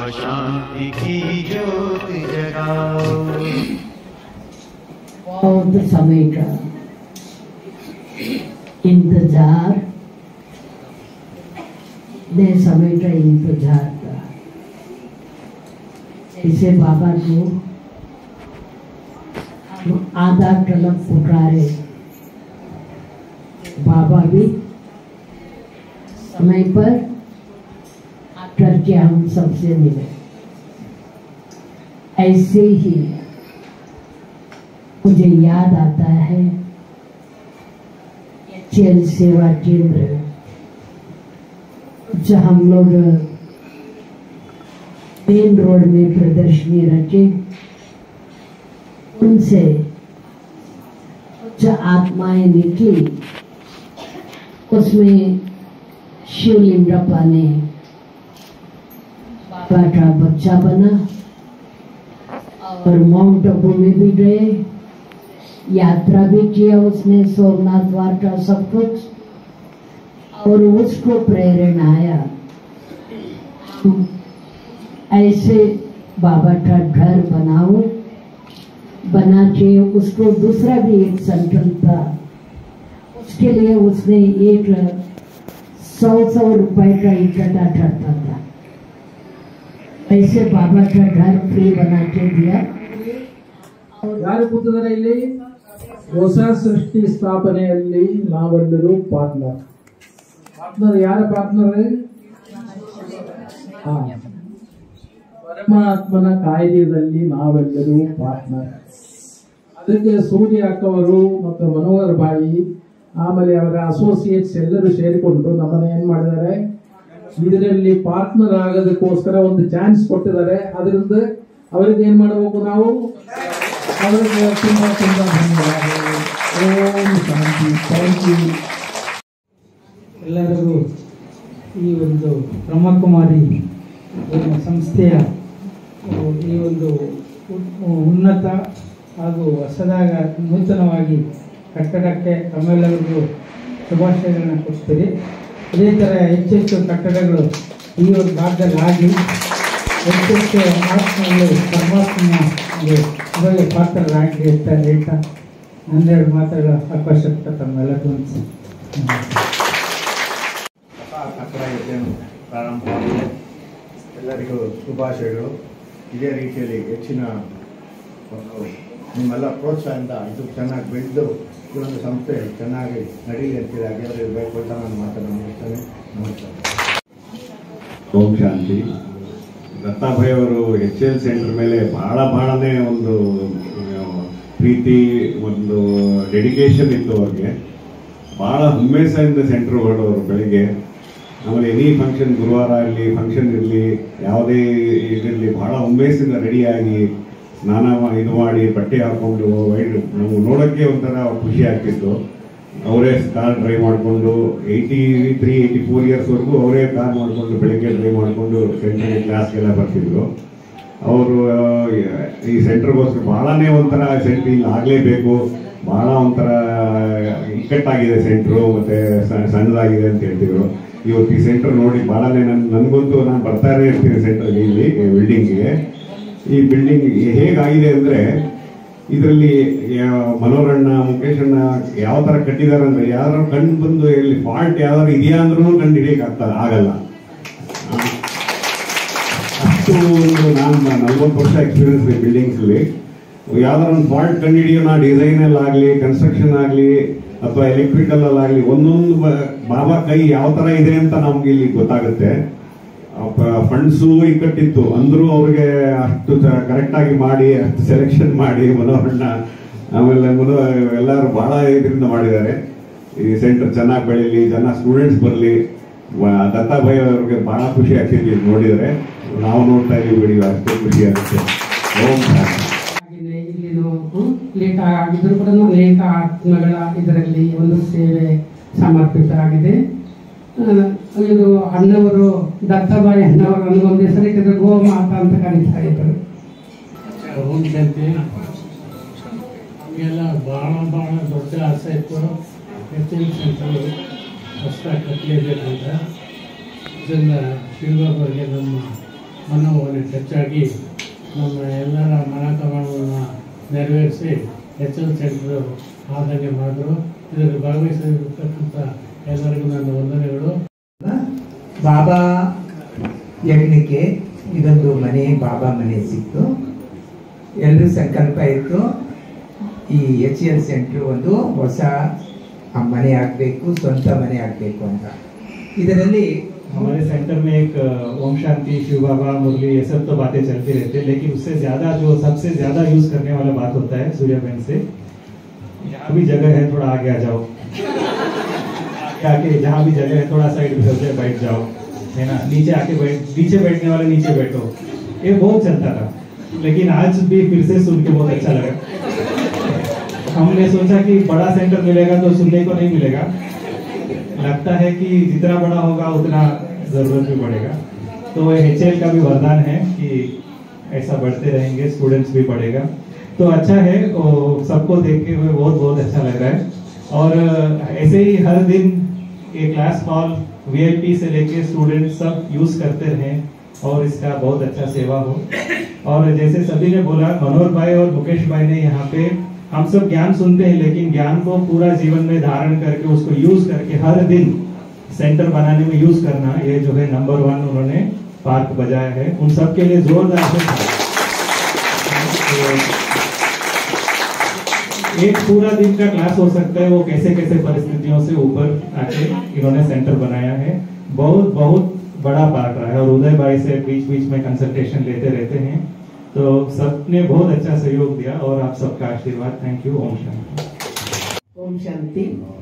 शांति की ज्योत जगाओ बहुत समय का इंतजार ने समय का इंतजार था इसे बाबा को हम आधा कलम पुकारे बाबा भी समय पर करके हम सबसे मिले ऐसे ही मुझे याद आता है चेल सेवा केंद्र जो हम लोग मेन रोड में प्रदर्शनी रखे उनसे जो आत्माएं निकली उसमें शिवलिंगप्पा ने बाबा का बच्चा बना और माउंट आबू में भी गए यात्रा भी किया उसने सोमनाथ द्वारका सब कुछ और उसको प्रेरणा आया हम ऐसे बाबा का घर बनाओ बना के उसको दूसरा भी एक संकल्प था उसके लिए उसने एक सौ सौ रुपए का इकट्ठा करता था ऐसे बाबा का घर फ्री बना के दिया ಯಾರು ಕೂತಿದ್ದಾರೆ ಇಲ್ಲಿ ಹೊಸ ಸೃಷ್ಟಿ ಸ್ಥಾಪನೆಯಲ್ಲಿ ನಾವೆಲ್ಲರೂ ಪಾರ್ಟ್ನರ್ ಪಾರ್ಟ್ನರ್ ಯಾರ ಪಾರ್ಟ್ನರ್ ಪರಮಾತ್ಮನ ಕಾಯ್ದೆಯಲ್ಲಿ ನಾವೆಲ್ಲರೂ ಪಾರ್ಟ್ನರ್ ಅದಕ್ಕೆ ಸೂರ್ಯ ಅಕ್ಕವರು ಮತ್ತು ಮನೋಹರ್ ಬಾಯಿ ಆಮೇಲೆ ಅವರ ಅಸೋಸಿಯೇಟ್ಸ್ ಎಲ್ಲರೂ ಸೇರಿಕೊಂಡು ನಮ್ಮನ್ನ ಏನ್ ಮಾಡಿದ್ದಾರೆ ಇದರಲ್ಲಿ ಪಾರ್ಟ್ನರ್ ಆಗೋದಕ್ಕೋಸ್ಕರ ಒಂದು ಚಾನ್ಸ್ ಕೊಟ್ಟಿದ್ದಾರೆ ಅದರಿಂದ ಅವರಿಗೆ ಏನ್ ಮಾಡಬೇಕು ನಾವು ಅವರಿಗೆ ತುಂಬಾ ತುಂಬಾ ಧನ್ಯವಾದಗಳು ಓಂ ಶಾಂತಿ ಥ್ಯಾಂಕ್ ಯು ಎಲ್ಲರಿಗೂ ಈ ಒಂದು ಬ್ರಹ್ಮಕುಮಾರಿ ಎಂಬ ಸಂಸ್ಥೆಯ ಆ, ಈ ಒಂದು ಉ- ಉನ್ನತ ಹಾಗೂ ಹೊಸದಾಗ ನೂತನವಾಗಿ ಕಟ್ಟಡಕ್ಕೆ ತಮ್ಮೆಲ್ಲರಿಗೂ ಶುಭಾಶಯಗಳನ್ನ ಕೊಡ್ತೀರಿ ಇದೇ ಥರ ಹೆಚ್ಚೆಚ್ಚು ಕಟ್ಟಡಗಳು ಈ ಒಂದು ಭಾಗದಲ್ಲಿ ಆಗಿ ಹೆಚ್ಚೆಚ್ಚು ಆತ್ಮಗಳು ಪರಮಾತ್ಮನ ಒಂದು ಇವಾಗ ಪಾತ್ರರಾಗಿ ಅಂತ ಹೇಳ್ತಾ ಹನ್ನೆರಡು ಮಾತುಗಳ ಅವಶ್ಯಕತೆ ತಮ್ಮೆಲ್ಲರಿಗೂ ಅನಿಸಿ ಕಟ್ಟಡ ಯೋಜನೆ ಪ್ರಾರಂಭವಾಗಿದೆ ಎಲ್ಲರಿಗೂ ಶುಭಾಶಯಗಳು ಇದೇ ರೀತಿಯಲ್ಲಿ ಹೆಚ್ಚಿನ ಒಂದು ನಿಮ್ಮೆಲ್ಲ ಪ್ರೋತ್ಸಾಹದಿಂದ ಇದು ಚೆನ್ನಾಗಿ ಬೆಳೆದು ಈ ಒಂದು ಸಂಸ್ಥೆ ಚೆನ್ನಾಗಿ ನಡೀಲಿ ಅಂತೇಳಿ ಹಾಗೆ ಇರಬೇಕು ಅಂತ ನಾನು ಮಾತನ್ನು ಮುಗಿಸ್ತೇನೆ ನಮಸ್ಕಾರ ಓಂ ಶಾಂತಿ ದತ್ತಾಭಾಯ್ ಅವರು ಎಚ್ ಎಲ್ ಸೆಂಟರ್ ಮೇಲೆ ಬಹಳ ಬಹಳನೇ ಒಂದು ಆ, ಪ್ರೀತಿ ಒಂದು ಡೆಡಿಕೇಶನ್ ಇತ್ತು ಅವ್ರಿಗೆ ಬಹಳ ಹುಮ್ಮೇಸದಿಂದ ಸೆಂಟರ್ ಹೊರಡೋರು ಬೆಳಿಗ್ಗೆ ಆಮೇಲೆ ಎನಿ ಫಂಕ್ಷನ್ ಗುರುವಾರ ಇರಲಿ ಫಂಕ್ಷನ್ ಇರಲಿ ಯಾವುದೇ ಇದಿರಲಿ ಬಹಳ ಹುಮ್ಮೇಸಿಂದ ರೆಡಿಯಾಗಿ ಸ್ನಾನ ಮಾ- ಇದು ಮಾಡಿ ಬಟ್ಟೆ ಹಾಕೊಂಡು ವೈಡ್ ನಮ್ಗೆ ನೋಡೋಕ್ಕೆ ಒಂಥರ ಖುಷಿ ಆಗ್ತಿತ್ತು ಅವರೇ ಕಾರ್ ಡ್ರೈವ್ ಮಾಡಿಕೊಂಡು ಏಯ್ಟಿ ತ್ರೀ ಏಯ್ಟಿ ಫೋರ್ ಇಯರ್ಸ್ವರೆಗೂ ಅವರೇ ಕಾರ್ ಮಾಡಿಕೊಂಡು ಬೆಳಿಗ್ಗೆ ಡ್ರೈವ್ ಮಾಡಿಕೊಂಡು ಸೆಂಟ್ರಿಗೆ ಕ್ಲಾಸ್ಗೆಲ್ಲ ಬರ್ತಿದ್ರು ಅವರು ಈ ಸೆಂಟರ್ಗೋಸ್ಕರ ಬಹಳನೇ ಒಂಥರ ಸೆಂಟ್ರ್ ಇಲ್ಲಿ ಆಗಲೇಬೇಕು ಬಹಳ ಒಂಥರ ಇಕ್ಕಟ್ಟಾಗಿದೆ ಸೆಂಟ್ರು ಮತ್ತೆ ಸ- ಸಣ್ಣದಾಗಿದೆ ಅಂತ ಹೇಳ್ತಿದ್ರು ಇವತ್ತು ಈ ಸೆಂಟರ್ ನೋಡಿ ಬಹಳನೇ ನನ್ ನನಗಂತೂ ನಾನು ಬರ್ತಾನೆ ಇರ್ತೀನಿ ಸೆಂಟರ್ಗೆ ಇಲ್ಲಿ ಬಿಲ್ಡಿಂಗ್ಗೆ ಈ ಬಿಲ್ಡಿಂಗ್ ಹೇಗಾಗಿದೆ ಅಂದ್ರೆ ಇದರಲ್ಲಿ ಮನೋರಣ್ಣ ಮುಖೇಶ್ ಅಣ್ಣ ಯಾವ ತರ ಕಟ್ಟಿದಾರೆ ಅಂದ್ರೆ ಯಾರು ಕಣ್ಣು ಬಂದು ಇಲ್ಲಿ ಫಾಲ್ಟ್ ಯಾವ್ದಾರು ಇದೆಯಾ ಅಂದ್ರೂ ಕಂಡು ಹಿಡಿಯಕ್ ಆಗ್ತದೆ ಆಗಲ್ಲ ಅಷ್ಟು ಒಂದು ನಾನು ನಲ್ವತ್ತು ವರ್ಷ ಎಕ್ಸ್ಪೀರಿಯನ್ಸ್ ಇದೆ ಬಿಲ್ಡಿಂಗ್ಸ್ ಅಲ್ಲಿ ಯಾವ್ದಾರ ಒಂದು ಫಾಲ್ಟ್ ಕಂಡು ಹಿಡಿಯೋಣ ಡಿಸೈನ್ ಅಲ್ಲಿ ಆಗ್ಲಿ ಕನ್ಸ್ಟ್ರಕ್ಷನ್ ಆಗ್ಲಿ ಅಥವಾ ಎಲೆಕ್ಟ್ರಿಕಲ್ ಅಲ್ಲಿ ಆಗ್ಲಿ ಒಂದೊಂದು ಬ- ಬಾಬಾ ಕೈ ಯಾವ ತರ ಇದೆ ಅಂತ ನಮ್ಗೆ ಇಲ್ಲಿ ಗೊತ್ತಾಗುತ್ತೆ ಫಂಡ್ಸು ಇಕ್ಕಟ್ಟಿತ್ತು ಅಂದ್ರೂ ಅವ್ರಿಗೆ ಅಷ್ಟು ಕರೆಕ್ಟ್ ಆಗಿ ಮಾಡಿ ಅಷ್ಟು ಸೆಲೆಕ್ಷನ್ ಮಾಡಿ ಮನೋಹರಣ್ಣ ಆಮೇಲೆ ಮನೋ ಎಲ್ಲರೂ ಬಹಳ ಇದರಿಂದ ಮಾಡಿದ್ದಾರೆ ಈ ಸೆಂಟರ್ ಚೆನ್ನಾಗಿ ಬೆಳೀಲಿ ಜನ ಸ್ಟೂಡೆಂಟ್ಸ್ ಬರಲಿ ದತ್ತಾಭಾಯ್ ಅವ್ರಿಗೆ ಬಹಳ ಖುಷಿ ಆಗ್ತಿದ್ವಿ ಇದ್ ನೋಡಿದರೆ ನಾವು ನೋಡ್ತಾ ಇದೀವಿ ಬಿಡಿ ಅಷ್ಟೇ ಖುಷಿ ಆಗುತ್ತೆ ಓಂ ಶಾಂತಿ. ಆಗಿದೆ ಇಲ್ಲಿನೂ ಲೇಖ ಆಗಿದ್ರು ಕೂಡ ಲೇಖ ಆತ್ಮಗಳ ಇದರಲ್ಲಿ ಒಂದು ಸೇವೆ ಸಮರ್ಪಿತ ಆಗಿದೆ ಆ, ಇದು ಅಣ್ಣವರು ದತ್ತಬಾಯಿ ಅಣ್ಣವರು ನನಗೊಂದು ಹೆಸರಿಟ್ಟಿದ್ರು ಗೋಮಾತ ಅಂತ ಕರೀತಾ ಇದ್ರು ಓಂ ಶಾಂತಿ ನಮಗೆಲ್ಲ ಭಾಳ ಭಾಳ ದೊಡ್ಡ ಆಸೆ ಇತ್ತು ಎತ್ತಿನ ಸೆಂಟರು ಹೊಸದಾಗಿ ಕಟ್ಟಲೇಬೇಕಂತ ಇದನ್ನು ಶಿವಬಾಬರಿಗೆ ನಮ್ಮ ಮನೋವನ್ನು ಹೆಚ್ಚಾಗಿ ನಮ್ಮ ಎಲ್ಲರ ಮನೋಕಾಮವನ್ನು ನೆರವೇರಿಸಿ ಎಚ್ ಎಲ್ ಸೆಂಟರ್ ಆದಂಗೆ ಮಾಡಿದ್ರು ಇದರಲ್ಲಿ ಭಾಗವಹಿಸಿರ್ತಕ್ಕಂಥ ಎಲ್ಲರಿಗೂ ನನ್ನ ವಂದನೆಗಳು ಬಾಬಾ ಯಜ್ಞಕ್ಕೆ ಇದೊಂದು ಮನೆ ಬಾಬಾ ಮನೆ ಸಿಕ್ತು ಎಲ್ಲರೂ ಸಂಕಲ್ಪ ಇತ್ತು ಈ ಎಚ್ ಎಲ್ ಸೆಂಟ್ರ್ ಒಂದು ಹೊಸ ಮನೆ ಆಗಬೇಕು ಸ್ವಂತ ಮನೆ ಆಗಬೇಕು ಅಂತ ಇದರಲ್ಲಿ हमारे सेंटर में एक अ, ओम शांति शिव बाबा मुरली ये सब तो बातें चलती रहती है लेकिन उससे ज्यादा जो सबसे ज्यादा यूज करने वाला बात होता है सूर्य बैंक से जहाँ भी जगह है थोड़ा आगे आ जाओ आगे आके जहाँ भी जगह है थोड़ा साइड में हो जाए बैठ जाओ है ना नीचे आके बैठ नीचे बैठने वाले नीचे बैठो ये बहुत चलता था लेकिन आज भी फिर से सुन के बहुत अच्छा लगा हमने सोचा कि बड़ा सेंटर मिलेगा तो सुनने को नहीं मिलेगा लगता है कि जितना बड़ा होगा उतना जरूरत भी बढ़ेगा तो एच का भी वरदान है कि ऐसा बढ़ते रहेंगे स्टूडेंट्स भी बढ़ेगा तो अच्छा है वो सबको देखते हुए बहुत बहुत अच्छा लग रहा है और अ, ऐसे ही हर दिन ये क्लास हॉल वीआईपी से लेके स्टूडेंट सब यूज करते रहें और इसका बहुत अच्छा सेवा हो और जैसे सभी ने बोला मनोहर भाई और मुकेश भाई ने यहाँ पे हम सब ज्ञान सुनते हैं लेकिन ज्ञान को पूरा जीवन में धारण करके उसको यूज करके हर दिन सेंटर बनाने में यूज करना ये जो है नंबर वन उन्होंने पार्क बजाया है उन सब के लिए जोरदार से ताली। तो एक पूरा दिन का क्लास हो सकता है वो कैसे कैसे परिस्थितियों से ऊपर आके इन्होंने सेंटर बनाया है बहुत बहुत बड़ा पार्ट रहा है और उदय भाई से बीच बीच में कंसल्टेशन लेते रहते हैं तो सबने बहुत अच्छा सहयोग दिया और आप सबका आशीर्वाद थैंक यू ओम शांति ಓಂ ಶಾಂತಿ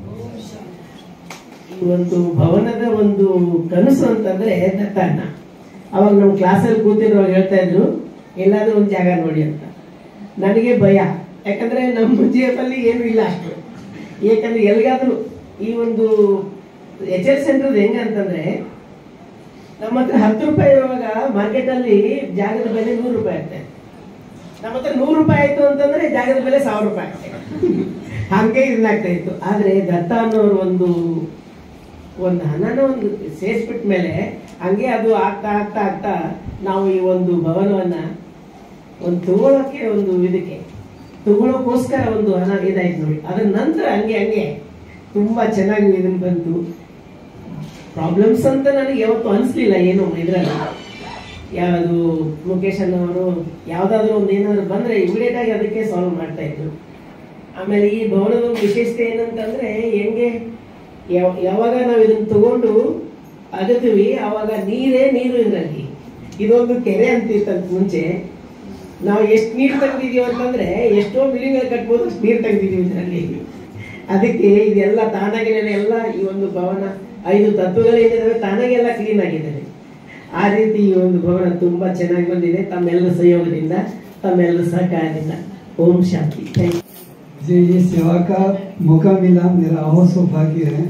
ಈ ಒಂದು ಭವನದ ಒಂದು ಕನಸು ಅಂತಂದ್ರೆ ದತ್ತಣ್ಣ ಅವಾಗ ನಮ್ಮ ಕ್ಲಾಸಲ್ಲಿ ಕೂತಿರುವಾಗ ಹೇಳ್ತಾ ಇದ್ರು ಎಲ್ಲಾದ್ರೂ ಒಂದು ಜಾಗ ನೋಡಿ ಅಂತ ನನಗೆ ಭಯ ಯಾಕಂದ್ರೆ ನಮ್ಮ ಜೇಬಲ್ಲಿ ಏನೂ ಇಲ್ಲ ಅಷ್ಟು ಯಾಕಂದ್ರೆ ಎಲ್ಲಿಗಾದ್ರೂ ಈ ಒಂದು ಎಚ್ ಎಲ್ ಸೆಂಟರ್ ಹೆಂಗಂತಂದ್ರೆ ನಮ್ಮ ಹತ್ರ ಹತ್ತು ರೂಪಾಯಿ ಇರುವಾಗ ಮಾರ್ಕೆಟಲ್ಲಿ ಜಾಗದ ಬೆಲೆ ನೂರು ರೂಪಾಯಿ ಆಗ್ತದೆ ನಮ್ಮ ಹತ್ರ ನೂರು ರೂಪಾಯಿ ಆಯ್ತು ಅಂತಂದ್ರೆ ಜಾಗದ ಬೆಲೆ ಸಾವಿರ ರೂಪಾಯಿ ಆಗ್ತದೆ ಹಂಗೆ ಇದಾಗ್ತಾ ಇತ್ತು ಆದ್ರೆ ದತ್ತ ಅನ್ನೋರು ಒಂದು ಒಂದು ಹಣನ ಒಂದು ಸೇರಿಸ್ಬಿಟ್ಟ ಮೇಲೆ ಹಂಗೆ ಅದು ಆಗ್ತಾ ಆಗ್ತಾ ಆಗ್ತಾ ನಾವು ಈ ಒಂದು ಭವನವನ್ನ ಒಂದು ತಗೊಳಕ್ಕೆ ಒಂದು ಇದಕ್ಕೆ ತಗೊಳಕ್ಕೋಸ್ಕರ ಒಂದು ಹಣ ಇದಾಯ್ತು ನೋಡಿ ಅದ್ರ ನಂತರ ಹಂಗೆ ಹಂಗೆ ತುಂಬಾ ಚೆನ್ನಾಗಿ ಇದನ್ನ ಬಂತು ಪ್ರಾಬ್ಲಮ್ಸ್ ಅಂತ ನನಗೆ ಯಾವತ್ತೂ ಅನಿಸ್ಲಿಲ್ಲ ಏನು ಇದ್ರಲ್ಲಿ ಯಾವುದು ಮುಖೇಶ್ ಅನ್ನೋರು ಯಾವ್ದಾದ್ರು ಒಂದು ಏನಾದ್ರು ಬಂದ್ರೆ ಇಮಿಡಿಯೇಟ್ ಆಗಿ ಅದಕ್ಕೆ ಸಾಲ್ವ್ ಮಾಡ್ತಾ ಇದ್ರು ಆಮೇಲೆ ಈ ಭವನದ ಒಂದು ವಿಶೇಷತೆ ಏನಂತಂದ್ರೆ ಹೆಂಗೆ ಯಾವ- ಯಾವಾಗ ನಾವು ಇದನ್ನ ತಗೊಂಡು ಅಗತ್ತೀವಿ ಅವಾಗ ನೀರೇ ನೀರು ಇದರಲ್ಲಿ ಇದೊಂದು ಕೆರೆ ಅಂತಿತ್ತಂತ ಮುಂಚೆ ನಾವು ಎಷ್ಟು ನೀರು ತೆಗ್ದಿದೀವಿ ಅಂತಂದ್ರೆ ಎಷ್ಟೋ ಬಿಲ್ಡಿಂಗ್ ಕಟ್ಬೋದು ಅಷ್ಟು ನೀರು ತೆಗ್ದಿದೀವಿ ಇದರಲ್ಲಿ ಅದಕ್ಕೆ ಇದೆಲ್ಲ ತಾನಾಗಿನೇ ಎಲ್ಲ ಈ ಒಂದು ಭವನ ಐದು ತತ್ವಗಳೇನಿದಾವೆ ತಾನಾಗೆ ಎಲ್ಲ ಕ್ಲೀನ್ ಆಗಿದ್ದಾವೆ ಆ ರೀತಿ ಈ ಒಂದು ಭವನ ತುಂಬಾ ಚೆನ್ನಾಗಿ ಬಂದಿದೆ ತಮ್ಮೆಲ್ಲರ ಸಹಯೋಗದಿಂದ ತಮ್ಮೆಲ್ಲರ ಸಹಕಾರದಿಂದ ಓಂ ಶಾಂತಿ ಥ್ಯಾಂಕ್ मुझे ये सेवा का मौका मिला मेरा और सौभाग्य है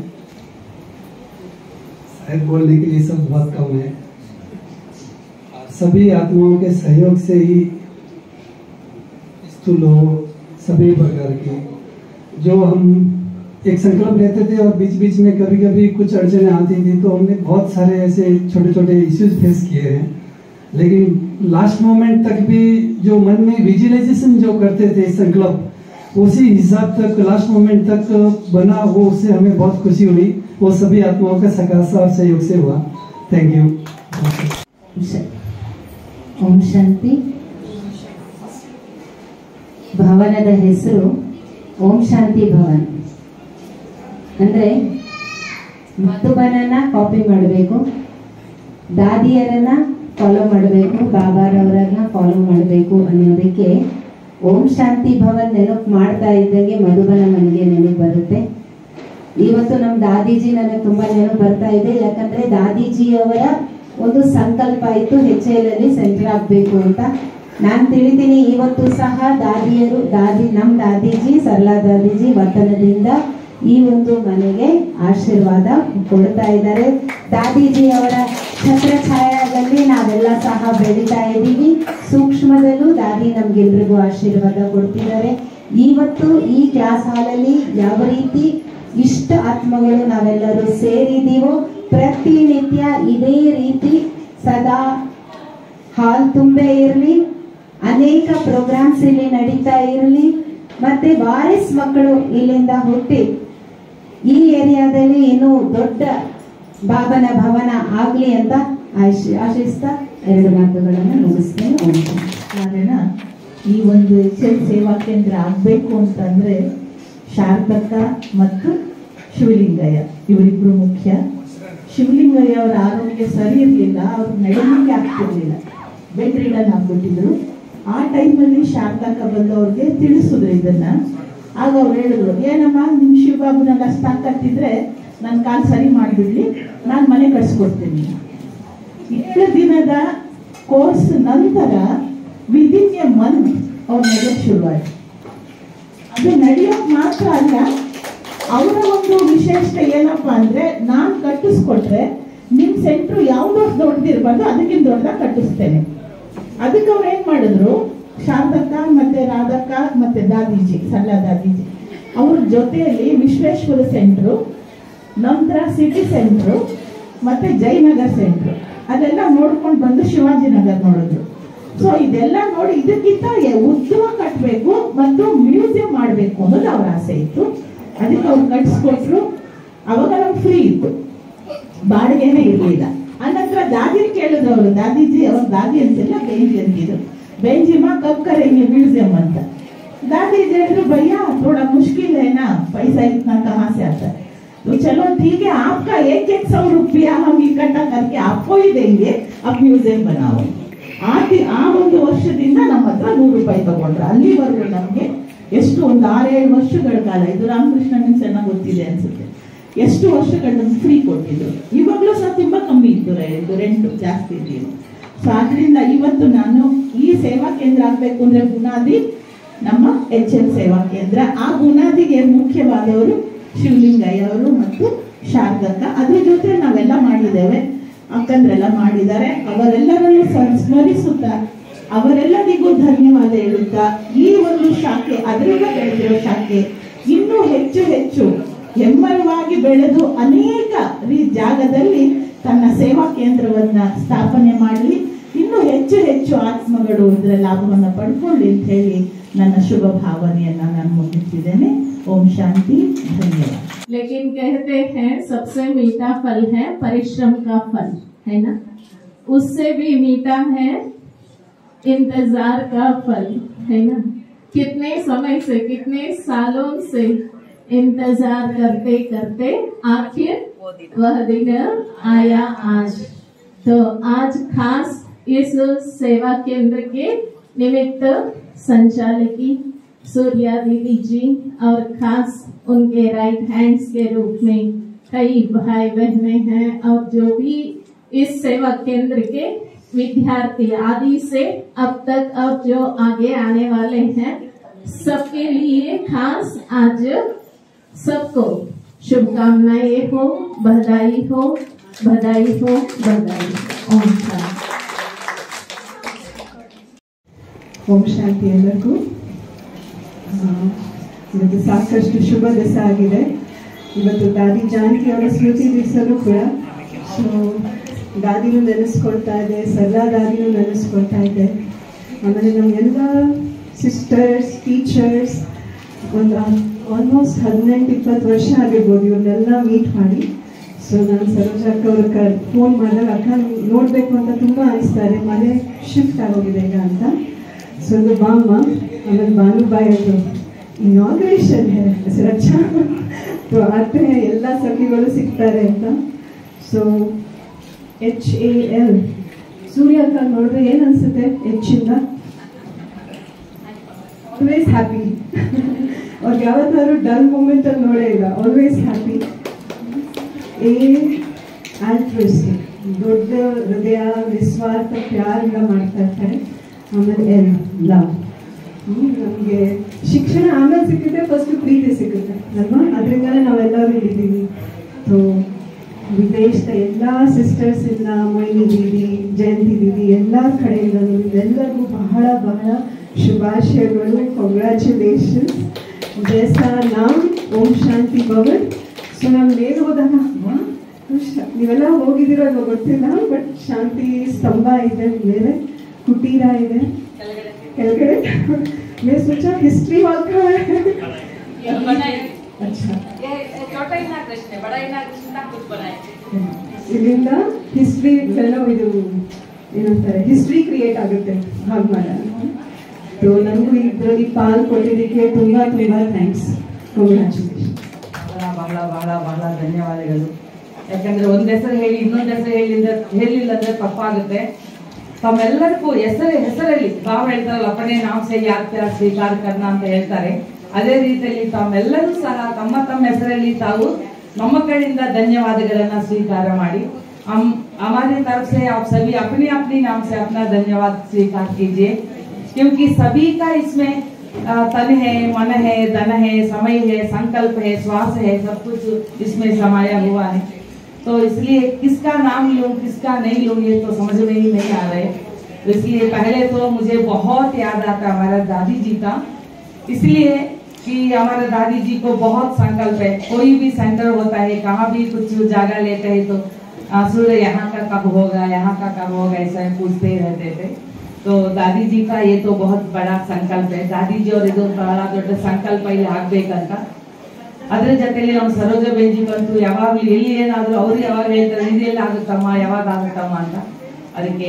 शायद बोलने के लिए सब बहुत कम है सभी आत्माओं के सहयोग से ही स्थूल हो सभी प्रकार के जो हम एक संकल्प लेते थे और बीच बीच में कभी कभी कुछ अड़चने आती थी तो हमने बहुत सारे ऐसे छोटे छोटे इश्यूज फेस किए हैं लेकिन लास्ट मोमेंट तक भी जो मन में विजुअलाइजेशन जो करते थे संकल्प उसी हिसाब तक लास्ट मोमेंट तक बना वो उससे हमें बहुत खुशी हुई वो सभी आत्माओं का सकारात्मक सहयोग से हुआ थैंक यू ಓಂ ಶಾಂತಿ ಭವನದ ಹೆಸರು ಓಂ ಶಾಂತಿ ಭವನ್ ಅಂದ್ರೆ ಮಧುಬನನ ಕಾಪಿ ಮಾಡಬೇಕು ದಾದಿಯರನ್ನ ಫಾಲೋ ಮಾಡಬೇಕು ಬಾಬಾರವರನ್ನ ಫಾಲೋ ಮಾಡಬೇಕು ಅನ್ನೋದಕ್ಕೆ ಓಂ ಶಾಂತಿ ಭವನ್ ನೆನಪು ಮಾಡ್ತಾ ಇದ್ದಂಗೆ ಮಧುಬನ ನನಗೆ ನೆನಪು ಬರುತ್ತೆ ಇವತ್ತು ನಮ್ಮ ದಾದೀಜಿ ನನಗೆ ತುಂಬಾ ನೆನಪು ಬರ್ತಾ ಇದೆ ಯಾಕಂದ್ರೆ ದಾದೀಜಿಯವರ ಒಂದು ಸಂಕಲ್ಪ ಇತ್ತು ಎಚ್ ಎಲ್ ಅಲ್ಲಿ ಸೆಂಟರ್ ಆಗ್ಬೇಕು ಅಂತ ನಾನು ತಿಳಿತೀನಿ ಇವತ್ತು ಸಹ ದಾದಿಯರು ದಾದಿ ನಮ್ಮ ದಾದೀಜಿ ಸರಳಾ ದಾದೀಜಿ ವತನದಿಂದ ಈ ಒಂದು ಮನೆಗೆ ಆಶೀರ್ವಾದ ಕೊಡ್ತಾ ಇದ್ದಾರೆ ದಾದೀಜಿ ಅವರ ಛತ್ರ ಛಾಯಾದಲ್ಲಿ ನಾವೆಲ್ಲ ಸಹ ಬೆಳೀತಾ ಇದ್ದೀವಿ ಸೂಕ್ಷ್ಮದಲ್ಲೂ ದಾದಿ ನಮ್ಗೆಲ್ರಿಗೂ ಆಶೀರ್ವಾದ ಕೊಡ್ತಿದ್ದಾರೆ ಇವತ್ತು ಈ ಕ್ಲಾಸ್ ಹಾಲಲ್ಲಿ ಯಾವ ರೀತಿ ಇಷ್ಟ ಆತ್ಮಗಳು ನಾವೆಲ್ಲರೂ ಸೇರಿದೀವೋ ಪ್ರತಿನಿತ್ಯ ಇದೇ ರೀತಿ ಸದಾ ಹಾಲ್ ತುಂಬೆ ಇರಲಿ ಅನೇಕ ಪ್ರೋಗ್ರಾಮ್ಸ್ ಇಲ್ಲಿ ನಡೀತಾ ಇರಲಿ ಮತ್ತೆ ವಾರಿಸ್ ಮಕ್ಕಳು ಇಲ್ಲಿಂದ ಹುಟ್ಟಿ ಈ ಏರಿಯಾದಲ್ಲಿ ಇನ್ನೂ ದೊಡ್ಡ ಬಾಬನ ಭವನ ಆಗ್ಲಿ ಅಂತ ಆಶಿ- ಆಶಿಸ್ತಾ ಎರಡು ಮಾತುಗಳನ್ನು ಮುಗಿಸ್ತೇನೆ ಓಂ ಶಾಂತಿ. ಕಾರಣ ಈ ಒಂದು ಎಚ್ ಎಲ್ ಸೇವಾ ಕೇಂದ್ರ ಆಗಬೇಕು ಅಂತಂದ್ರೆ ಶಾರದಕ್ಕ ಮತ್ತು ಶಿವಲಿಂಗಯ್ಯ ಇವರಿಬ್ರು ಮುಖ್ಯ ಶಿವಲಿಂಗಯ್ಯ ಅವರ ಆರೋಗ್ಯ ಸರಿ ಇರಲಿಲ್ಲ ಅವ್ರು ನಡೀಲಿಕ್ಕೆ ಆಗ್ತಿರ್ಲಿಲ್ಲ ಬೆಡ್ ರಿಡನ್ ಆಗ್ಬಿಟ್ಟಿದ್ರು ಆ ಟೈಮಲ್ಲಿ ಶಾರದಕ್ಕ ಬಂದವ್ರಿಗೆ ತಿಳಿಸಿದ್ರು ಇದನ್ನ ಆಗ ಅವ್ರು ಹೇಳಿದ್ರು ಏನಮ್ಮ ನಿಮ್ ಶಿವಬಾಬುನೆಲ್ಲ ತಾಕತ್ತಿದ್ರೆ ನನ್ನ ಕಾಲು ಸರಿ ಮಾಡಿಬಿಡ್ಲಿ ನಾನು ಮನೆ ಕಟ್ಸ್ಕೊಡ್ತೀನಿ ಏಳು ದಿನದ ಕೋರ್ಸ್ ನಂತರ ವಿದಿನ್ ಎ ಮಂತ್ ಅವ್ರು ನಡೆಯೋಕೆ ಶುರುವಾಯ್ತು ಅದು ನಡೆಯೋಕ್ ಮಾತ್ರ ಅಲ್ಲ ಅವರ ಒಂದು ವಿಶೇಷತೆ ಏನಪ್ಪಾ ಅಂದ್ರೆ ನಾನ್ ಕಟ್ಟಿಸ್ಕೊಟ್ರೆ ನಿಮ್ ಸೆಂಟ್ರು ಯಾವ್ದೋ ದೊಡ್ಡದಿರ್ಬಾರ್ದು ಅದಕ್ಕಿಂತ ದೊಡ್ಡದಾಗಿ ಕಟ್ಟಿಸ್ತೇನೆ ಅದಕ್ಕೆ ಅವ್ರು ಏನ್ ಮಾಡಿದ್ರು ಶಾರದಕ್ಕ ಮತ್ತೆ ರಾಧಕ್ಕ ಮತ್ತೆ ದಾದೀಜಿ ಸಣ್ಣ ದಾದೀಜಿ ಅವ್ರ ಜೊತೆಯಲ್ಲಿ ವಿಶ್ವೇಶ್ವರ ಸೆಂಟ್ರು ನಂತರ ಸಿಟಿ ಸೆಂಟ್ರು ಮತ್ತೆ ಜಯನಗರ್ ಸೆಂಟ್ರು ಅದೆಲ್ಲ ನೋಡ್ಕೊಂಡು ಬಂದು ಶಿವಾಜಿನಗರ್ ನೋಡಿದ್ರು ಸೊ ಇದೆಲ್ಲ ನೋಡಿ ಇದಕ್ಕಿಂತ ಎ- ಉದ್ಯಮ ಕಟ್ಟಬೇಕು ಮತ್ತು ಮ್ಯೂಸಿಯಂ ಮಾಡಬೇಕು ಅನ್ನೋದು ಅವ್ರ ಆಸೆ ಇತ್ತು ಅದಕ್ಕೆ ಅವ್ರು ಕಟ್ಸ್ಕೊಟ್ರು ಅವಾಗ ನಮ್ಗೆ ಫ್ರೀ ಇತ್ತು ಬಾಡಿಗೆನೇ ಇರಲಿಲ್ಲ ಅನಂತರ ದಾದಿ ಕೇಳಿದ್ರು ಅವರು ದಾದೀಜಿ ಅವ್ರ ದಾದಿ ಅಂತಿಲ್ಲ ಬೇಂಜಿ ಅಂತಿದ್ರು ಬೇಂಜಿಮಾ ಕಬ್ ಕರೆಂಗೆ ಮ್ಯೂಸಿಯಂ ಅಂತ दादी जी ಹೇಳಿದ್ರು भैया थोड़ा मुश्किल है ना पैसा इतना कहाँ से आता है तो चलो ठीक है आपका एक एक सौ रुपया हम इकट्ठा करके आपको ही देंगे अब म्यूಸಿಯಂ बनाओ ಆ ತಿ- ಆ ಒಂದು ವರ್ಷದಿಂದ ನಮ್ಮ ಹತ್ರ ನೂರು ರೂಪಾಯಿ ತಗೊಂಡ್ರು ಅಲ್ಲಿವರೆಗೂ ನಮ್ಗೆ ಎಷ್ಟು ಒಂದು ಆರೇಳು ವರ್ಷಗಳ ಕಾಲ ಇದು ರಾಮಕೃಷ್ಣ ನಿಮ್ಗೆ ಚೆನ್ನಾಗಿ ಗೊತ್ತಿದೆ ಅನ್ಸುತ್ತೆ ಎಷ್ಟು ವರ್ಷಗಳ ನಮ್ಗೆ ಫ್ರೀ ಕೊಟ್ಟಿದ್ರು ಇವಾಗಲೂ ಸಹ ತುಂಬಾ ಕಮ್ಮಿ ಇತ್ತು ರೆ- ಇದು ರೆಂಟ್ ಜಾಸ್ತಿ ಇದ್ದೀವಿ ಸೊ ಆದ್ರಿಂದ ಇವತ್ತು ನಾನು ಈ ಸೇವಾ ಕೇಂದ್ರ ಆಗ್ಬೇಕು ಅಂದ್ರೆ ಬುನಾದಿ ನಮ್ಮ ಎಚ್ ಎಲ್ ಸೇವಾ ಕೇಂದ್ರ ಆ ಬುನಾದಿಗೆ ಮುಖ್ಯವಾದವರು ಶಿವಲಿಂಗಯ್ಯ ಅವರು ಮತ್ತು ಶಾರದಕ್ಕ ಅದ್ರ ಜೊತೆ ನಾವೆಲ್ಲ ಮಾಡಿದ್ದೇವೆ ಅಕ್ಕಂದ್ರೆಲ್ಲ ಮಾಡಿದ್ದಾರೆ ಅವರೆಲ್ಲರನ್ನು ಸ- ಸ್ಮರಿಸುತ್ತಾ ಅವರೆಲ್ಲರಿಗೂ ಧನ್ಯವಾದ ಹೇಳುತ್ತಾ ಈ ಒಂದು ಶಾಖೆ ಅದರಿಂದ ಬೆಳೆದಿರೋ ಶಾಖೆ ಇನ್ನೂ ಹೆಚ್ಚು ಹೆಚ್ಚು ಹೆಮ್ಮರವಾಗಿ ಬೆಳೆದು ಅನೇಕ ರೀ- ಜಾಗದಲ್ಲಿ ತನ್ನ ಸೇವಾ ಕೇಂದ್ರವನ್ನ ಸ್ಥಾಪನೆ ಮಾಡಲಿ ಇನ್ನೂ ಹೆಚ್ಚು ಹೆಚ್ಚು ಆತ್ಮಗಳು ಇದರ ಲಾಭವನ್ನ ಪಡ್ಕೊಳ್ಳಿ ಅಂತ ಹೇಳಿ ನನ್ನ ಶುಭ ಭಾವನೆಯನ್ನ ನಾನು ಮುಗಿಸಿದ್ದೇನೆ ಓಂ ಶಾಂತಿ ಧನ್ಯವಾದ लेकिन कहते हैं सबसे मीठा फल है परिश्रम का फल है ना उससे भी मीठा है इंतजार का फल है ना कितने समय से कितने सालों से इंतजार करते करते आखिर वह दिन आया आज तो आज खास इस सेवा केंद्र के निमित्त संचालकी सूर्या दीदी जी और खास उनके राइट हैंड्स के रूप में कई भाई बहनें हैं और जो भी इस सेवा केंद्र के विद्यार्थी आदि से अब तक अब जो आगे आने वाले हैं सबके लिए खास आज सबको शुभकामनाएं हो बधाई हो बधाई हो बधाई हो। ओम शांति ಓಂ ಶಾಂತಿ ಎಲ್ಲರಿಗೂ ಆ, ಇವತ್ತು ಸಾಕಷ್ಟು ಶುಭ ದಿವಸ ಆಗಿದೆ ಇವತ್ತು ದಾದಿ ಜಾನಕಿ ಅವರ ಸ್ಮೃತಿ ದಿವಸನೂ ಕೂಡ ಸೊ ದಾದಿನೂ ನೆನೆಸ್ಕೊಳ್ತಾ ಇದೆ ಸರ್ಲಾ ದಾದಿನೂ ನೆನೆಸ್ಕೊಳ್ತಾ ಇದೆ ಆಮೇಲೆ ನಮ್ಮೆಲ್ಲ ಸಿಸ್ಟರ್ಸ್ ಟೀಚರ್ಸ್ ಒಂದು ಆಲ್ಮೋಸ್ಟ್ ಹದಿನೆಂಟು ಇಪ್ಪತ್ತು ವರ್ಷ ಆಗಿರ್ಬೋದು ಇವ್ರನ್ನೆಲ್ಲ ಮೀಟ್ ಮಾಡಿ ಸೊ ನಾನು ಸರೋಜ ಅಕ್ಕ ಅವ್ರ ಕ ಫೋನ್ ಮಾಡಿದಾಗ ಅಕ್ಕ ನೋಡಬೇಕು ಅಂತ ತುಂಬ ಅನಿಸ್ತಾರೆ ಮನೆ ಶಿಫ್ಟ್ ಆಗೋಗಿದೆ ಈಗ ಅಂತ ಸೊ ಅದು ಬಾಮ್ಮ ಆಮೇಲೆ ಭಾನುಬಾಯಿ ಅದು ಇನಾಗ್ರೇಷನ್ ಹೆಸರು ಅಚ್ಚಾ ಸೊ ಆತ ಎಲ್ಲ ಸಖಿಗಳು ಸಿಗ್ತಾರೆ ಅಂತ so H A L Surya ಅಕ್ಕ ನೋಡಿದ್ರೆ ಏನು ಅನ್ಸುತ್ತೆ ಎಚ್ ಇಂದ ಆಲ್ವೇಸ್ ಹ್ಯಾಪಿ ಅವ್ರಿಗೆ ಯಾವತ್ತಾದ್ರೂ ಡಲ್ ಮೂಮೆಂಟ್ ಅಲ್ಲಿ ನೋಡೇ ಇಲ್ಲ ಆಲ್ವೇಸ್ ಹ್ಯಾಪಿ ಎ ಆಲ್ಟ್ರಿಸ್ಟಿಕ್ ದೊಡ್ಡ ಹೃದಯ ನಿಸ್ವಾರ್ಥ ಪ್ಯಾರಿಂದ ಮಾಡ್ತಾ ಇರ್ತಾರೆ ಆಮೇಲೆ ಎಲ್ ಲವ್ ನಮಗೆ ಶಿಕ್ಷಣ ಆಮೇಲೆ ಸಿಕ್ಕುತ್ತೆ ಫಸ್ಟ್ ಪ್ರೀತಿ ಸಿಗುತ್ತೆ ಅಲ್ವಾ ಅದರಿಂದಲೇ ನಾವೆಲ್ಲರೂ ಇದ್ದೀವಿ ಸೊ ವಿದೇಶದ ಎಲ್ಲ ಸಿಸ್ಟರ್ಸ್ ಇಂದ ಮೊಯ್ನಿ ದೀದಿ ಜಯಂತಿ ದೀದಿ ಎಲ್ಲ ಕಡೆಯಿಂದಲೂ ಇದೆಲ್ಲರಿಗೂ ಬಹಳ ಬಹಳ ಶುಭಾಶಯಗಳು ಕಂಗ್ರ್ಯಾಚುಲೇಷನ್ ಜೈಸ ನಾಮ್ ಓಂ ಶಾಂತಿ ಭವನ್ ಸೊ ನಾವು ಮೇಲೆ ಹೋದಾಗ ವಾ, ಖುಷ್. ನೀವೆಲ್ಲ ಹೋಗಿದ್ದೀರೋ ಇಲ್ವೋ ಗೊತ್ತಿಲ್ಲ ಬಟ್ ಶಾಂತಿ ಸ್ತಂಭ ಇದೆ ಮೇಲೆ कुटीर ಇದೆ ಕೆಳಗಡೆ मैं सोचा हिस्ट्री हॉल का है अच्छा छोटा ही ना कृष्ण है बड़ा ही ना कृष्ण था कुछ बनाए ಇಲ್ಲಿಂದ ಹಿಸ್ಟ್ರಿ ಫೆಲೋ ಇದು ಏನಂತಾರೆ ಹಿಸ್ಟ್ರಿ ಕ್ರಿಯೇಟ್ ಆಗುತ್ತೆ ಹಾಗೆ ಮಾಡೋಣ ಸೊ ನನಗೂ ಇದರಲ್ಲಿ ಪಾಲ್ ಕೊಟ್ಟಿದ್ದಕ್ಕೆ ತುಂಬಾ ತುಂಬಾ ಥ್ಯಾಂಕ್ಸ್ ಕಂಗ್ರ್ಯಾಚುಲೇಷನ್ ಬಹಳ ಬಹಳ ಬಹಳ ಬಹಳ ಧನ್ಯವಾದಗಳು ಯಾಕಂದ್ರೆ ಒಂದ್ ಹೆಸರು ಹೇಳಿ ಇನ್ನೊಂದ್ ಹೆಸರು ಹೇಳಿಲ್ಲ ಹೇಳಿಲ್ಲ ಅಂದ್ರೆ ತಪ್ಪಾಗುತ್ತೆ ತಮ್ಮೆಲ್ಲರಿಗೂ ಹೆಸರು ಹೆಸರಲ್ಲಿ ತಾವು ಹೇಳ್ತಾರಲ್ಲ ಅಪ್ಪನೇ ನಾಮ ಸೇ ಯಾದ್ ಪ್ಯಾರ್ ಸ್ವೀಕಾರ ಕರ್ನ ಅಂತ ಹೇಳ್ತಾರೆ ಅದೇ ರೀತಿಯಲ್ಲಿ ತಾವೆಲ್ಲರೂ ಸಹ ತಮ್ಮ ತಮ್ಮ ಹೆಸರಲ್ಲಿ ತಾವು ನಮ್ಮ ಕಡೆಯಿಂದ ಧನ್ಯವಾದಗಳನ್ನ ಸ್ವೀಕಾರ ಮಾಡಿ हम हमारी तरफ से आप सभी अपनी अपनी नाम से अपना धन्यवाद स्वीकार कीजिए क्योंकि सभी का इसमें अ, तन है मन है धन है समय है संकल्प है श्वास है सब कुछ इसमें समाया हुआ है तो इसलिए किसका नाम लूं किसका नहीं लूं ये तो समझ में ही नहीं आ रहे तो इसलिए पहले तो मुझे बहुत याद आता हमारा दादी जी का इसलिए कि हमारे दादी जी को बहुत संकल्प है कोई भी सेंटर होता है कहाँ भी कुछ जगह लेते हैं तो आ, सूर्य यहाँ का कब होगा यहाँ का कब होगा ऐसा ही पूछते ही रहते थे तो दादी जी का ये तो बहुत बड़ा संकल्प है दादी जी और ಇದು ಬಹಳ ದೊಡ್ಡ ಸಂಕಲ್ಪ ಇಲ್ಲಿ ಆಗ್ಬೇಕಂತ ಅದ್ರ ಜೊತೆಲಿ ನಮ್ಮ ಸರೋಜ ಬೇಂಜಿ ಬಂತು ಯಾವಾಗ್ಲೂ ಎಲ್ಲಿ ಏನಾದ್ರು ಅವ್ರು ಯಾವಾಗ ಹೇಳ್ತಾರೆ ಇದು ಎಲ್ಲಿ ಆಗುತ್ತಮ್ಮ ಯಾವಾಗ ಆಗುತ್ತಮ್ಮ ಅಂತ ಅದಕ್ಕೆ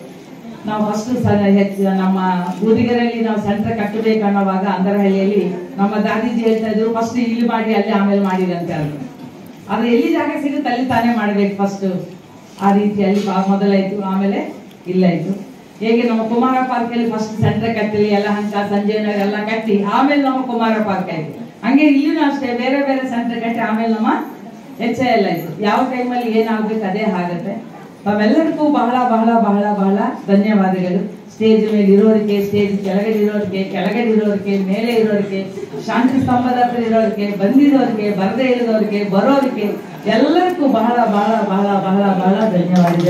ನಾವು ಫಸ್ಟ್ ಹೆಚ್ಚು ನಮ್ಮ ಬೂದಿಗೆರೆಯಲ್ಲಿ ನಾವು ಸೆಂಟರ್ ಕಟ್ಟಬೇಕನ್ನೋವಾಗ ಅಂದರಹಳ್ಳಿಯಲ್ಲಿ ನಮ್ಮ ದಾದೀಜಿ ಹೇಳ್ತಾ ಇದ್ರು ಫಸ್ಟ್ ಇಲ್ಲಿ ಮಾಡಿ ಅಲ್ಲಿ ಆಮೇಲೆ ಮಾಡಿರಂತೆ ಅಂತ ಆದ್ರೆ ಎಲ್ಲಿ ಜಾಗ ಸಿಗುತ್ತೆ ಅಲ್ಲಿ ತಾನೇ ಮಾಡ್ಬೇಕು ಫಸ್ಟ್ ಆ ರೀತಿಯಲ್ಲಿ ಬಾ- ಮೊದಲಾಯ್ತು ಆಮೇಲೆ ಇಲ್ಲಾಯ್ತು ಹೇಗೆ ನಮ್ಮ ಕುಮಾರ ಪಾರ್ಕ್ ಅಲ್ಲಿ ಫಸ್ಟ್ ಸೆಂಟರ್ ಕಟ್ಟಲಿ ಎಲ್ಲ ಹಂಕ ಸಂಜಯ್ ನಗರ್ ಎಲ್ಲ ಕಟ್ಟಿ ಆಮೇಲೆ ನಮ್ಮ ಕುಮಾರ ಪಾರ್ಕ್ ಆಯ್ತು ಹಂಗೆ ಇಲ್ಲಿನೂ ಅಷ್ಟೇ ಬೇರೆ ಬೇರೆ ಸೆಂಟರ್ ಕಟ್ಟಿ ಆಮೇಲೆ ನಮ್ಮ ಎಚ್ ಎಲ್ ಆಯ್ತು ಯಾವ ಟೈಮಲ್ಲಿ ಏನಾಗ್ಬೇಕು ಅದೇ ಆಗುತ್ತೆ ತಾವೆಲ್ಲರಿಗೂ ಬಹಳ ಬಹಳ ಬಹಳ ಬಹಳ ಧನ್ಯವಾದಗಳು ಸ್ಟೇಜ್ ಮೇಲೆ ಇರೋರಿಗೆ ಸ್ಟೇಜ್ ಕೆಳಗಡೆ ಇರೋರಿಗೆ ಕೆಳಗಡೆ ಇರೋರಿಗೆ ಮೇಲೆ ಇರೋರಿಗೆ ಶಾಂತಿ ಸ್ತಂಭದ ಹತ್ರ ಇರೋರಿಗೆ ಬಂದಿರೋರಿಗೆ ಬರದೇ ಇರೋರಿಗೆ ಬರೋರಿಗೆ ಎಲ್ಲರಿಗೂ ಬಹಳ ಬಹಳ ಬಹಳ ಬಹಳ ಬಹಳ ಧನ್ಯವಾದಗಳು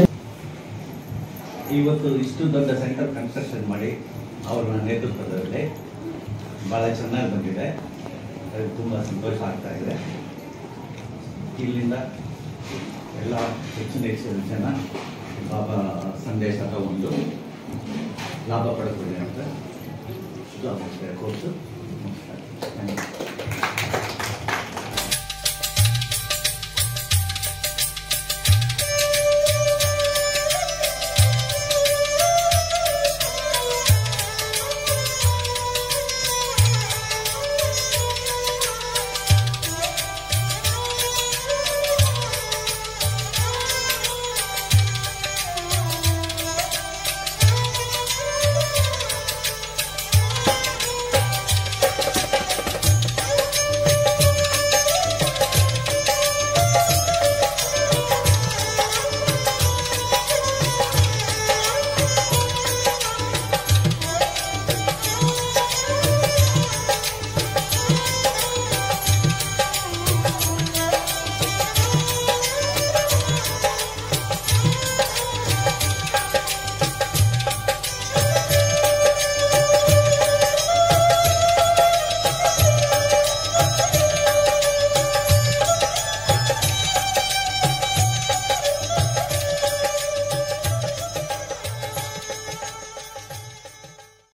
ಇವತ್ತು ಇಷ್ಟು ದೊಡ್ಡ ಸೆಂಟರ್ ಕನ್ಸ್ಟ್ರಕ್ಷನ್ ಮಾಡಿ ಅವರ ನೇತೃತ್ವದಲ್ಲಿ ಭಾಳ ಚೆನ್ನಾಗಿ ಬಂದಿದೆ ಅದು ತುಂಬ ಸಂತೋಷ ಆಗ್ತಾ ಇದೆ ಇಲ್ಲಿಂದ ಎಲ್ಲ ಹೆಚ್ಚಿನ ಹೆಚ್ಚಿನ ಜನ ಬಾಬಾ ಸಂದೇಶ ತಗೊಂಡು ಲಾಭ ಪಡ್ಕೊಳ್ಳಿ ಅಂತ ಇದು ಅಷ್ಟೇ ಕೋರ್ಸು ನಮಸ್ಕಾರ Thank you.